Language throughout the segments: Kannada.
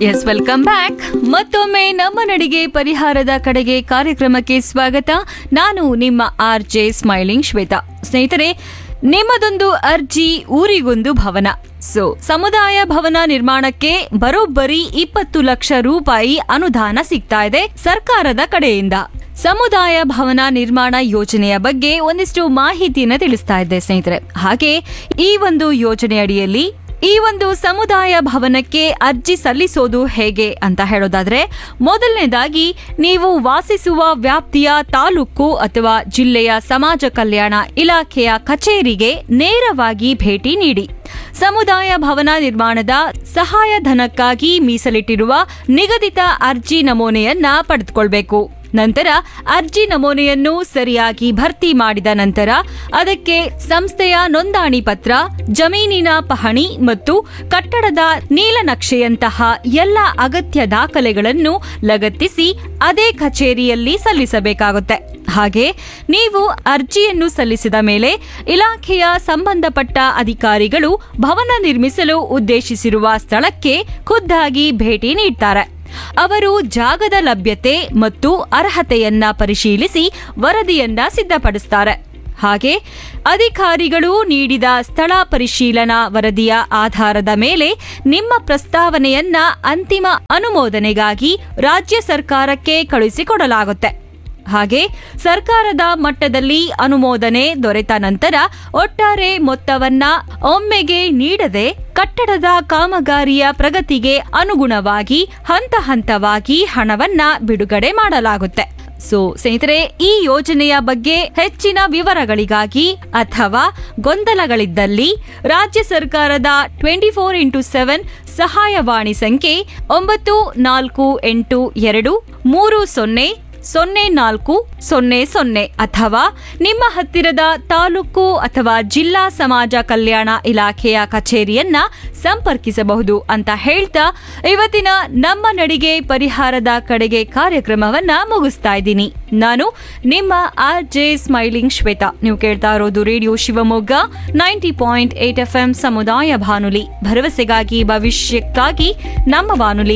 ಎಸ್ ವೆಲ್ಕಮ್ ಬ್ಯಾಕ್ ಮತ್ತೊಮ್ಮೆ ನಮ್ಮ ನಡಿಗೆ ಪರಿಹಾರದ ಕಡೆಗೆ ಕಾರ್ಯಕ್ರಮಕ್ಕೆ ಸ್ವಾಗತ ನಾನು ನಿಮ್ಮ ಆರ್ ಜೆ ಸ್ಮೈಲಿಂಗ್ ಶ್ವೇತಾ ಸ್ನೇಹಿತರೆ ನಿಮ್ಮದೊಂದು ಅರ್ಜಿ ಊರಿಗೊಂದು ಭವನ ಸೊ ಸಮುದಾಯ ಭವನ ನಿರ್ಮಾಣಕ್ಕೆ ಬರೋಬ್ಬರಿ ಇಪ್ಪತ್ತು ಲಕ್ಷ ರೂಪಾಯಿ ಅನುದಾನ ಸಿಗ್ತಾ ಇದೆ ಸರ್ಕಾರದ ಕಡೆಯಿಂದ ಸಮುದಾಯ ಭವನ ನಿರ್ಮಾಣ ಯೋಜನೆಯ ಬಗ್ಗೆ ಒಂದಿಷ್ಟು ಮಾಹಿತಿಯನ್ನ ತಿಳಿಸ್ತಾ ಇದ್ದೆ ಸ್ನೇಹಿತರೆ ಹಾಗೆ ಈ ಒಂದು ಯೋಜನೆ ಅಡಿಯಲ್ಲಿ ಈ ಒಂದು ಸಮುದಾಯ ಭವನಕ್ಕೆ ಅರ್ಜಿ ಸಲ್ಲಿಸೋದು ಹೇಗೆ ಅಂತ ಹೇಳೋದಾದ್ರೆ ಮೊದಲನೇದಾಗಿ ನೀವು ವಾಸಿಸುವ ವ್ಯಾಪ್ತಿಯ ತಾಲೂಕು ಅಥವಾ ಜಿಲ್ಲೆಯ ಸಮಾಜ ಕಲ್ಯಾಣ ಇಲಾಖೆಯ ಕಚೇರಿಗೆ ನೇರವಾಗಿ ಭೇಟಿ ನೀಡಿ ಸಮುದಾಯ ಭವನ ನಿರ್ಮಾಣದ ಸಹಾಯಧನಕ್ಕಾಗಿ ಮೀಸಲಿಟ್ಟಿರುವ ನಿಗದಿತ ಅರ್ಜಿ ನಮೂನೆಯನ್ನ ಪಡೆದುಕೊಳ್ಬೇಕು ನಂತರ ಅರ್ಜಿ ನಮೂನೆಯನ್ನು ಸರಿಯಾಗಿ ಭರ್ತಿ ಮಾಡಿದ ನಂತರ ಅದಕ್ಕೆ ಸಂಸ್ಥೆಯ ನೋಂದಣಿ ಪತ್ರ ಜಮೀನಿನ ಪಹಣಿ ಮತ್ತು ಕಟ್ಟಡದ ನೀಲನಕ್ಷೆಯಂತಹ ಎಲ್ಲ ಅಗತ್ಯ ದಾಖಲೆಗಳನ್ನು ಲಗತ್ತಿಸಿ ಅದೇ ಕಚೇರಿಯಲ್ಲಿ ಸಲ್ಲಿಸಬೇಕಾಗುತ್ತೆ ಹಾಗೆ ನೀವು ಅರ್ಜಿಯನ್ನು ಸಲ್ಲಿಸಿದ ಮೇಲೆ ಇಲಾಖೆಯ ಸಂಬಂಧಪಟ್ಟ ಅಧಿಕಾರಿಗಳು ಭವನ ನಿರ್ಮಿಸಲು ಉದ್ದೇಶಿಸಿರುವ ಸ್ಥಳಕ್ಕೆ ಖುದ್ದಾಗಿ ಭೇಟಿ ನೀಡ್ತಾರೆ ಅವರು ಜಾಗದ ಲಭ್ಯತೆ ಮತ್ತು ಅರ್ಹತೆಯನ್ನ ಪರಿಶೀಲಿಸಿ ವರದಿಯನ್ನ ಸಿದ್ಧಪಡಿಸ್ತಾರೆ ಹಾಗೆ ಅಧಿಕಾರಿಗಳು ನೀಡಿದ ಸ್ಥಳ ಪರಿಶೀಲನಾ ವರದಿಯ ಆಧಾರದ ಮೇಲೆ ನಿಮ್ಮ ಪ್ರಸ್ತಾವನೆಯನ್ನ ಅಂತಿಮ ಅನುಮೋದನೆಗಾಗಿ ರಾಜ್ಯ ಸರ್ಕಾರಕ್ಕೆ ಕಳುಹಿಸಿಕೊಡಲಾಗುತ್ತೆ ಹಾಗೆ ಸರ್ಕಾರದ ಮಟ್ಟದಲ್ಲಿ ಅನುಮೋದನೆ ದೊರೆತ ನಂತರ ಒಟ್ಟಾರೆ ಮೊತ್ತವನ್ನ ಒಮ್ಮೆಗೆ ನೀಡದೆ ಕಟ್ಟಡದ ಕಾಮಗಾರಿಯ ಪ್ರಗತಿಗೆ ಅನುಗುಣವಾಗಿ ಹಂತ ಹಂತವಾಗಿ ಹಣವನ್ನ ಬಿಡುಗಡೆ ಮಾಡಲಾಗುತ್ತೆ ಸೊ ಸ್ನೇಹಿತರೆ ಈ ಯೋಜನೆಯ ಬಗ್ಗೆ ಹೆಚ್ಚಿನ ವಿವರಗಳಿಗಾಗಿ ಅಥವಾ ಗೊಂದಲಗಳಿದ್ದಲ್ಲಿ ರಾಜ್ಯ ಸರ್ಕಾರದ ಟ್ವೆಂಟಿ ಫೋರ್ ಇಂಟು ಸೆವೆನ್ ಸಹಾಯವಾಣಿ ಸಂಖ್ಯೆ ಒಂಬತ್ತು ನಾಲ್ಕು ಎಂಟು ಎರಡು ಮೂರು ಸೊನ್ನೆ ಸೊನ್ನೆ ನಾಲ್ಕು ಸೊನ್ನೆ ಸೊನ್ನೆ ಅಥವಾ ನಿಮ್ಮ ಹತ್ತಿರದ ತಾಲೂಕು ಅಥವಾ ಜಿಲ್ಲಾ ಸಮಾಜ ಕಲ್ಯಾಣ ಇಲಾಖೆಯ ಕಚೇರಿಯನ್ನ ಸಂಪರ್ಕಿಸಬಹುದು ಅಂತ ಹೇಳ್ತಾ ಇವತ್ತಿನ ನಮ್ಮ ನಡಿಗೆ ಪರಿಹಾರದ ಕಡೆಗೆ ಕಾರ್ಯಕ್ರಮವನ್ನ ಮುಗಿಸ್ತಾ ಇದ್ದೀನಿ ನಾನು ನಿಮ್ಮ ಆರ್ ಜೆ ಸ್ಮೈಲಿಂಗ್ ಶ್ವೇತಾ ನೀವು ಕೇಳ್ತಾ ಇರೋದು radio Shivamogga ninety point eight F M ಸಮುದಾಯ ಬಾನುಲಿ ಭರವಸೆಗಾಗಿ ಭವಿಷ್ಯಕ್ಕಾಗಿ ನಮ್ಮ ಬಾನುಲಿ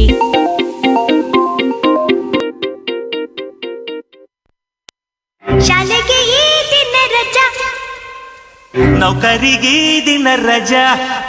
ಶಾಲೆಗೆ ಈ ದಿನ ರಜಾ ನೌಕರಿಗೆ ದಿನ ರಜಾ